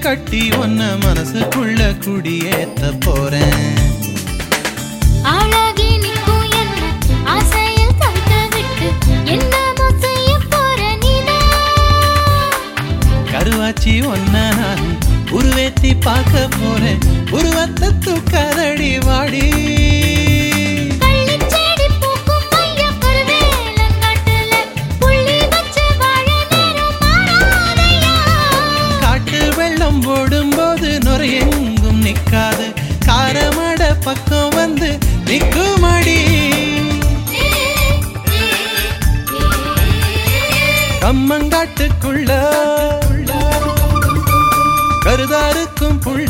கட்டி ஒன்ன மனசுக்குள்ள குடியேத்த போறேன் ஆளாகி நிற்கும் என்ன ஆசையில் தவிக்க விட்டு என்னமோ செய்ய போற நீதான் கருவாச்சி ஒன்ன நான் உருவேத்தி பார்க்க போறேன் உருவத்தை தூக்காதடி வாடி கள்ளிச்செடி பூக்கும் மையப்பொரு வேலங்காட்டுல புள்ளி வச்சு வாழ நேரம் மாறாதையா காட்டு வெள்ளம் போடும்போது நுரையெங்கும் நிக்காது காரமட பக்கம் வந்து நிக்குமடி கம்மங்காட்டுக்குள்ள கருதாருக்கும் புள்ள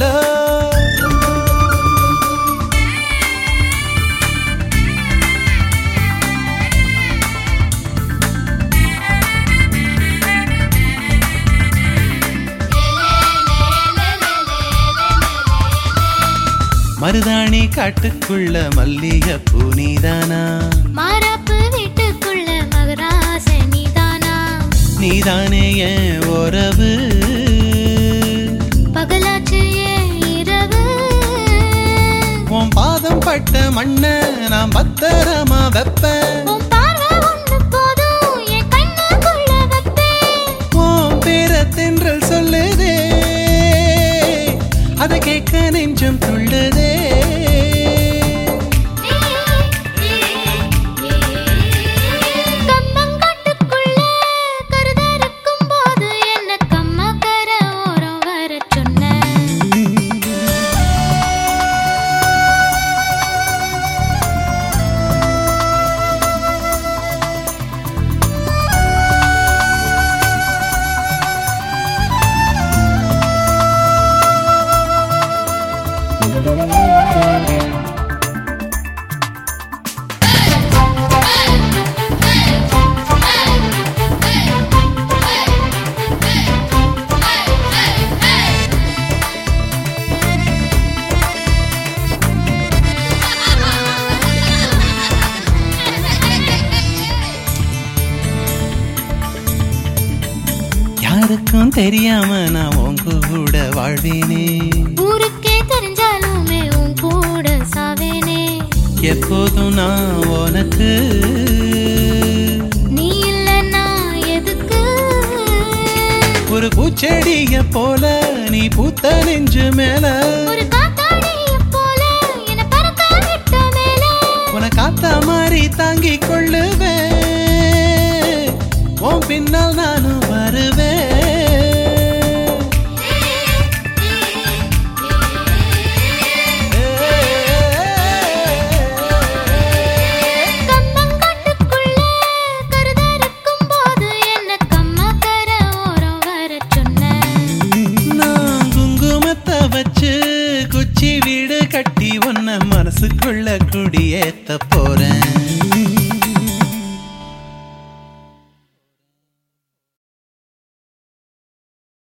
மருதாணி காட்டுக்குள்ள மல்லிகை பூனிதானா மாறாப்பு வீட்டுக்குள்ள மகராச நீதானா நீதானே என் உறவு பகலாச்சு ஏன் இரவு உன் பாதம் பட்ட மண்ண நான் பத்திரமா வைப்பேன் உன் பார்வை ஒண்ணு போதும் என் கண்ணுக்குள்ள வைப்பேன் உன் பேர தென்றல் சொல்லுதே அதை கேட்க நெஞ்சம் துள்ளுதே கம்மங்காட்டுக்குள்ள கருதறுக்கும் போது என்ன கம்மக்கர ஓரம் வரச் சொன்ன யாருக்கும் தெரியாம நான் உன் கூட வாழ்வேனே ஊருக்கே தெரிஞ்சாலுமே உன் கூட சாவேனே எப்போதும் நான் உனக்கு நீ இல்லைன்னா எதுக்கு ஒரு பூச்செடிய போல நீ பூத்த நெஞ்சு மேல ஒரு காத்தாடிய போல என்ன பறக்க விட்ட மேல உன காத்தா மாதிரி தாங்கிக் கொள்ளுவேன் உன் பின்னால் நானும் வருவேன் கம்மங்காட்டுக்குள்ள கருதறுக்கும் போது என்ன கம்மக்கர ஓரம் வரச் சொன்ன நான் குங்குமத்தை வச்சு குச்சி வீடு கட்டி உன்ன மனசுக்குள்ள குடியேத்த போறேன்